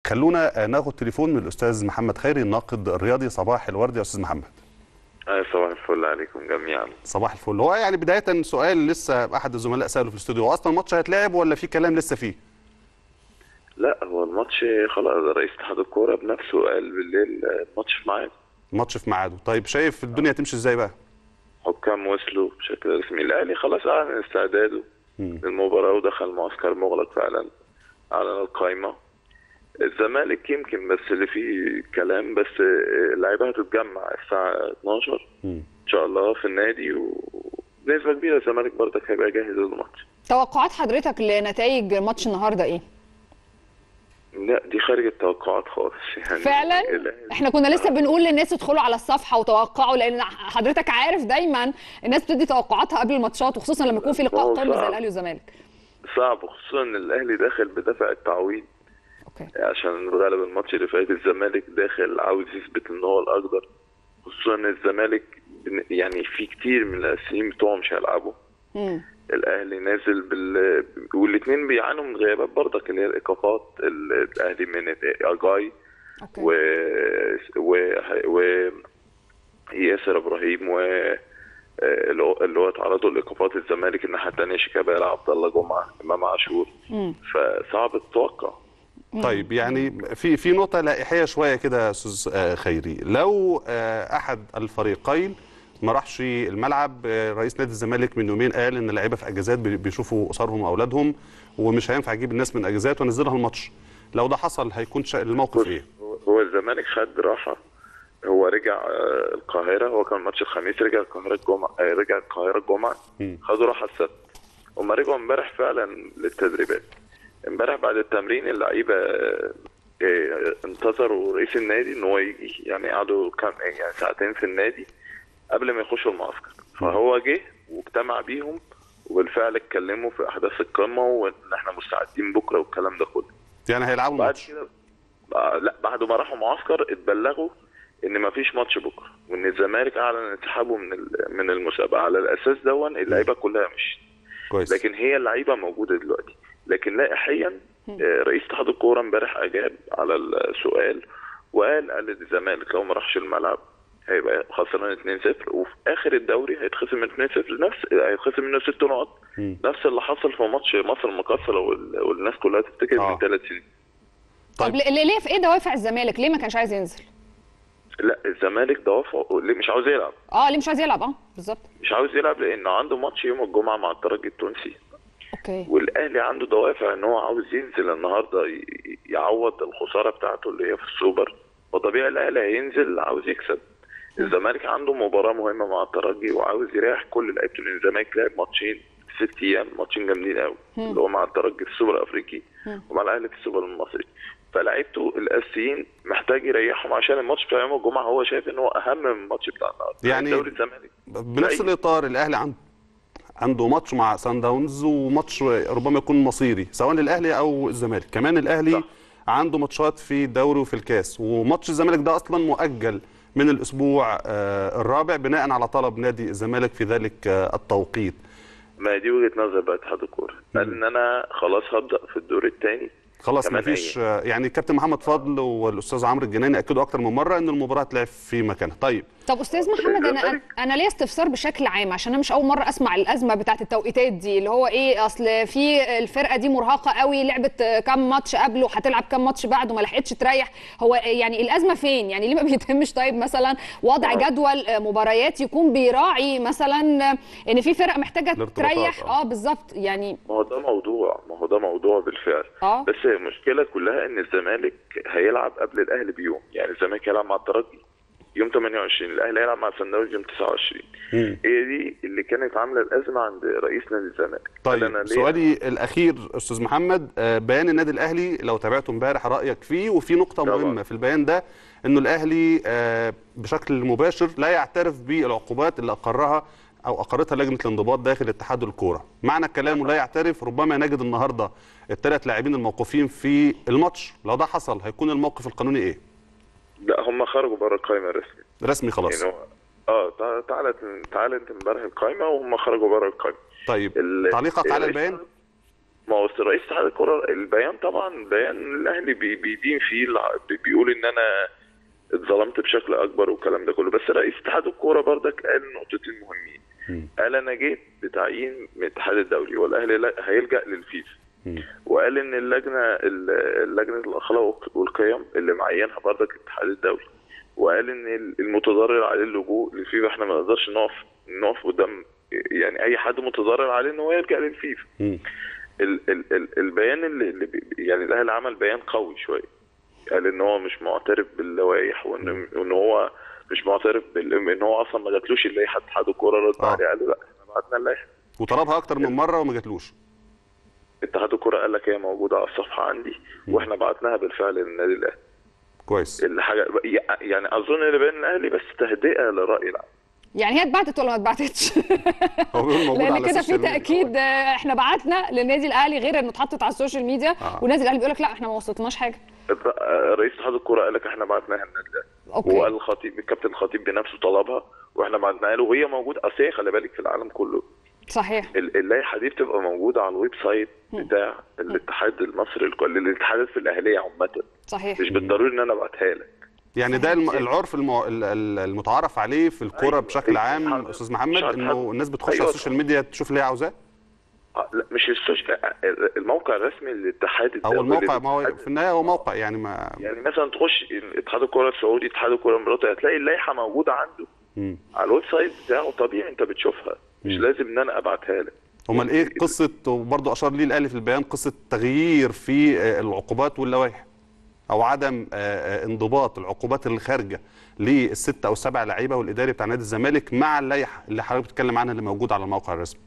خلونا ناخد تليفون من الاستاذ محمد خيري الناقد الرياضي صباح الورد يا استاذ محمد آه، صباح الفل عليكم جميعا صباح الفل هو يعني بدايه سؤال لسه احد الزملاء ساله في الاستوديو هو اصلا الماتش هيتلعب ولا في كلام لسه فيه لا هو الماتش خلاص رئيس اتحاد الكوره بنفسه قال بالليل آه، الماتش في ميعاد الماتش في ميعاده طيب شايف الدنيا تمشي ازاي بقى حكام وصلوا بشكل رسمي الاهلي خلاص اعلن استعداده مم. للمباراه ودخل معسكر مغلق فعلا اعلن القائمه الزمالك يمكن بس اللي فيه كلام بس آه، اللعيبه هتتجمع الساعه 12 مم. ان شاء الله في النادي وبنسبه كبيره الزمالك برضك هيبقى جاهز للماتش توقعات حضرتك لنتائج ماتش النهارده ايه؟ لا دي خارج التوقعات خالص يعني فعلا الأهلي- احنا كنا لسه بنقول للناس ادخلوا على الصفحه وتوقعوا لان حضرتك عارف دايما الناس بتدي توقعاتها قبل الماتشات وخصوصا لما يكون في لقاء هو قمه زي صعب. الاهلي والزمالك صعب خصوصا ان الاهلي داخل بدافع التعويض اوكي عشان غالب الماتش اللي فات الزمالك داخل عاوز يثبت ان هو الاقدر خصوصا ان الزمالك بن- يعني في كتير من الاساسيين بتوعه مش هيلعبوا مم. الاهلي نازل بال والاثنين بيعانوا من غيابات برضك اللي هي الايقافات ال- الاهلي من اجاي اوكي و و و ياسر ابراهيم و اللي هو- اللي هو اتعرضوا لايقافات الزمالك الناحيه الثانيه شيكابالا عبد الله جمعه امام عاشور مم. فصعب تتوقع طيب يعني في في نقطه لائحيه شويه كده يا استاذ آه، خيري لو آه، احد الفريقين ما راحش الملعب آه، رئيس نادي الزمالك من يومين قال ان اللعيبه في اجازات بي- بيشوفوا اسرهم واولادهم ومش هينفع اجيب الناس من اجازات وانزلها الماتش لو ده حصل هيكون شا- الموقف ايه هو- هو الزمالك خد راحه هو رجع آه، القاهره هو كان ماتش الخميس رجع القاهره الجمعه آه، رجع القاهره الجمعه مم. خدوا راحه السبت هم رجعوا امبارح فعلا للتدريبات امبارح بعد التمرين اللعيبه آه، آه، انتظروا رئيس النادي ان هو يجي يعني قعدوا كام يعني ساعتين في النادي قبل ما يخشوا المعسكر فهو جه واجتمع بيهم وبالفعل اتكلموا في احداث القمه وان احنا مستعدين بكره والكلام ده كله يعني هيلعبوا بعد الماتش كده آه، لا بعد ما راحوا معسكر اتبلغوا ان ما فيش ماتش بكره وان الزمالك اعلن انسحابه من ال- من المسابقه على الاساس دون اللعيبه كلها مشيت كويس لكن هي اللعيبه موجوده دلوقتي لكن لائحيا آه، رئيس اتحاد الكوره امبارح اجاب على السؤال وقال قال الزمالك لو ما راحش الملعب هيبقى خسران 2-0 وفي اخر الدوري هيتخصم من 2-0 نفس هيتخصم منه 6 نقط مم. نفس اللي حصل في ماتش مصر المقاصه وال- والناس كلها تفتكر آه. من ثلاث سنين طب طيب. ليه ليه- في ايه دوافع الزمالك ليه ما كانش عايز ينزل لا الزمالك دوافعه ليه مش عاوز يلعب اه ليه مش عايز يلعب اه بالظبط مش عاوز يلعب لانه عنده ماتش يوم الجمعه مع الترجي التونسي اوكي والاهلي عنده دوافع ان هو عاوز ينزل النهارده ي- يعوض الخساره بتاعته اللي هي في السوبر وطبيعي الاهلي هينزل عاوز يكسب الزمالك عنده مباراه مهمه مع الترجي وعاوز يريح كل لعيبته لان الزمالك لعب ماتشين ست ايام ماتشين جامدين قوي اللي هو مع الترجي في السوبر الافريقي ومع الاهلي في السوبر المصري فلعيبته الاساسيين محتاج يريحهم عشان الماتش بتاع يوم الجمعه هو شايف ان هو اهم من الماتش بتاع النهارده يعني دوري الزمالك بنفس أيوة. الاطار الاهلي عنده عنده ماتش مع سان داونز وماتش ربما يكون مصيري سواء للاهلي او الزمالك كمان الاهلي صح. عنده ماتشات في الدوري وفي الكاس وماتش الزمالك ده اصلا مؤجل من الاسبوع آه، الرابع بناء على طلب نادي الزمالك في ذلك آه، التوقيت ما دي وجهه نظر بقى اتحاد الكوره قال ان انا خلاص هبدا في الدور الثاني خلاص كمان مفيش آه، يعني الكابتن محمد فضل والاستاذ عمرو الجناني اكدوا اكتر من مره ان المباراه هتلعب في مكانها طيب طب استاذ محمد انا انا ليا استفسار بشكل عام عشان انا مش اول مره اسمع الازمه بتاعت التوقيتات دي اللي هو ايه اصل في الفرقه دي مرهقه قوي لعبت كام ماتش قبله هتلعب كام ماتش بعده ما لحقتش تريح هو يعني الازمه فين يعني ليه ما بيتمش طيب مثلا وضع جدول مباريات يكون بيراعي مثلا ان في فرق محتاجه الارتباطات، تريح آه. اه بالظبط يعني ما هو ده موضوع ما هو ده موضوع بالفعل اه بس المشكله كلها ان الزمالك هيلعب قبل الاهلي بيوم يعني الزمالك هيلعب مع الترجي يوم 28 الاهلي هيلعب مع سان داونز يوم 29 مم. هي دي اللي كانت عامله الازمه عند رئيس نادي الزمالك قال أنا طيب ليه- سؤالي الاخير استاذ محمد آه، بيان النادي الاهلي لو تابعته امبارح رايك فيه وفي نقطه طبعا. مهمه في البيان ده انه الاهلي آه، بشكل مباشر لا يعترف بالعقوبات اللي اقرها او اقرتها لجنه الانضباط داخل اتحاد الكوره معنى كلامه لا يعترف ربما نجد النهارده الثلاث لاعبين الموقوفين في الماتش لو ده حصل هيكون الموقف القانوني ايه لا هم خرجوا بره القائمه الرسميه رسمي خلاص يعني هو اه تع- تعالى تعالى انت امبارح القائمه وهم خرجوا بره القائمه طيب ال- تعليقك على الرئيس- البيان ما هو رئيس اتحاد الكره البيان طبعا بيان الاهلي بي- بيدين فيه الع- بي- بيقول ان انا اتظلمت بشكل اكبر والكلام ده كله بس رئيس اتحاد الكوره برضك قال نقطتين مهمين قال انا جيت بتعيين من الاتحاد الدولي والاهلي لا- هيلجا للفيفا وقال ان اللجنه ال- لجنه الاخلاق والقيم اللي معينها برضك الاتحاد الدولي وقال ان المتضرر عليه اللجوء للفيفا احنا ما نقدرش نقف نقف قدام يعني اي حد متضرر عليه ان هو يلجا للفيفا مم. ال ال ال البيان اللي, اللي بي- يعني الاهلي عمل بيان قوي شويه قال ان هو مش معترف باللوائح وان وان هو مش معترف بال ان هو اصلا ما جاتلوش اللائحه اتحاد الكوره رد آه. عليه قال له لا احنا بعتنا اللائحه وطلبها اكتر من مره وما جاتلوش اتحاد الكوره قال لك هي موجوده على الصفحه عندي واحنا بعتناها بالفعل للنادي الاهلي كويس الحاجه يعني اظن ان بيان الاهلي بس تهدئه للراي العام يعني هي اتبعتت ولا ما اتبعتتش هو بيقول موجود لان على كده في السوشيال ميديا. تاكيد آه، احنا بعتنا للنادي الاهلي غير انه اتحطت على السوشيال ميديا آه. والنادي الاهلي بيقول لك لا احنا ما وصلتناش حاجه رئيس اتحاد الكوره قال لك احنا بعتناها للنادي الاهلي اوكي وقال الخطيب الكابتن الخطيب بنفسه طلبها واحنا بعتناها له وهي موجوده اصل هي خلي بالك في العالم كله صحيح ال- اللائحه دي بتبقى موجوده على الويب سايت بتاع الاتحاد المصري الكل الاتحادات في الاهليه عامه صحيح مش بالضروري ان انا ابعتها لك يعني ده الم- العرف المع... ال- ال- المتعارف عليه في الكوره أيوة، بشكل أيوة. عام حضرتك- استاذ محمد مش انه هتحب- الناس بتخش أيوة على السوشيال ميديا تشوف اللي هي عاوزاه آه، لا مش السوشيال الموقع الرسمي للاتحاد او الدولي الموقع ما هو للاتحاد. في النهايه هو موقع يعني ما يعني مثلا تخش اتحاد الكره السعودي اتحاد الكره الاماراتي هتلاقي اللائحه موجوده عنده مم. على الويب سايت بتاعه طبيعي انت بتشوفها مش لازم ان انا ابعتها لك امال ايه قصه وبرضه اشار ليه الاهلي في البيان قصه تغيير في آه، العقوبات واللوائح او عدم آه، آه، انضباط العقوبات اللي خارجه للست او السبع لعيبه والاداري بتاع نادي الزمالك مع اللائحه اللي حضرتك بتتكلم عنها اللي موجوده على الموقع الرسمي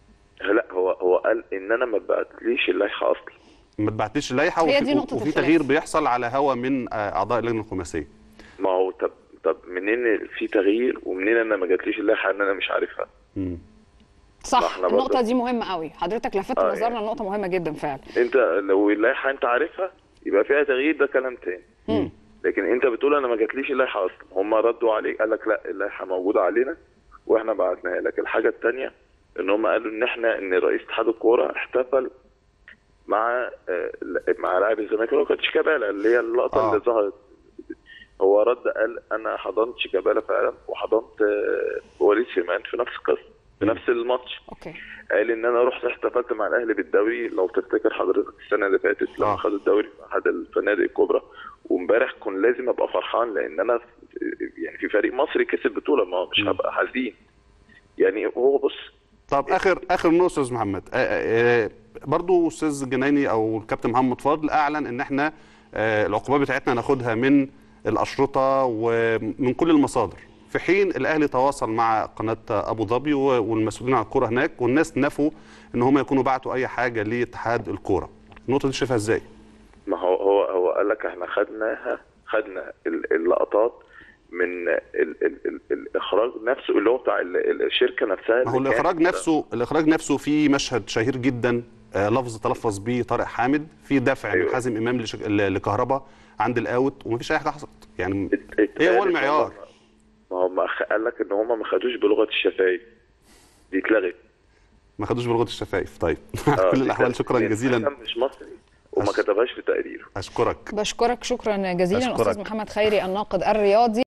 لا هو هو قال ان انا ما بعتليش اللائحه اصلا ما تبعتليش اللائحه هي وفي, دي نقطة وفي الخلاف. تغيير بيحصل على هوا من آه، اعضاء اللجنه الخماسيه ما هو طب طب منين في تغيير ومنين انا ما جاتليش اللائحه ان انا مش عارفها مم. صح احنا النقطه برضه- دي مهمه قوي حضرتك لفتت آه، نظرنا يعني. لنقطه مهمه جدا فعلا انت لو اللائحه انت عارفها يبقى فيها تغيير ده كلام تاني مم. لكن انت بتقول انا ما جاتليش اللائحه اصلا هم ردوا عليك قال لك لا اللائحه موجوده علينا واحنا بعتناها لك الحاجه الثانيه ان هم قالوا ان احنا ان رئيس اتحاد الكوره احتفل مع آه، مع لاعب الزمالك اللي هو كان شيكابالا اللي هي اللقطه آه. اللي ظهرت هو رد قال انا حضنت شيكابالا فعلا وحضنت آه، وليد سليمان في نفس القصه في نفس الماتش اوكي قال ان انا رحت احتفلت مع الاهلي بالدوري لو تفتكر حضرتك السنه اللي فاتت لما آه. خدوا الدوري في احد الفنادق الكبرى وامبارح كنت لازم ابقى فرحان لان انا في- يعني في فريق مصري كسب بطوله ما هو مش هبقى حزين يعني هو بص طب اخر اخر نقطه استاذ محمد آه، آه، آه، برضو استاذ جنايني او الكابتن محمد فضل اعلن ان احنا آه، العقوبات بتاعتنا ناخدها من الاشرطه ومن كل المصادر في حين الاهلي تواصل مع قناه ابو ظبي و- والمسؤولين عن الكوره هناك والناس نفوا ان هم يكونوا بعتوا اي حاجه لاتحاد الكوره النقطه دي شايفها ازاي ما هو هو هو قال لك احنا خدناها خدنا ال- اللقطات من ال ال ال الاخراج نفسه اللي هو بتاع ال- ال- الشركه نفسها ما هو اللي الاخراج كانت- نفسه الاخراج نفسه في مشهد شهير جدا آه، لفظ تلفظ به طارق حامد في دفع من أيوة. حازم امام لشك- ل- لكهربا عند الاوت ومفيش اي حاجه حصلت يعني ات- ايه اتقال هو إن المعيار هم- ما هو ما خ- قال لك ان هم ما خدوش بلغه الشفايف دي اتلغت ما خدوش بلغه الشفايف طيب آه، على كل دي الاحوال كانت شكرا من جزيلا حكم مش مصري وما أش- كتبهاش في تقريره اشكرك بشكرك شكرا جزيلا أشكرك. استاذ محمد خيري الناقد الرياضي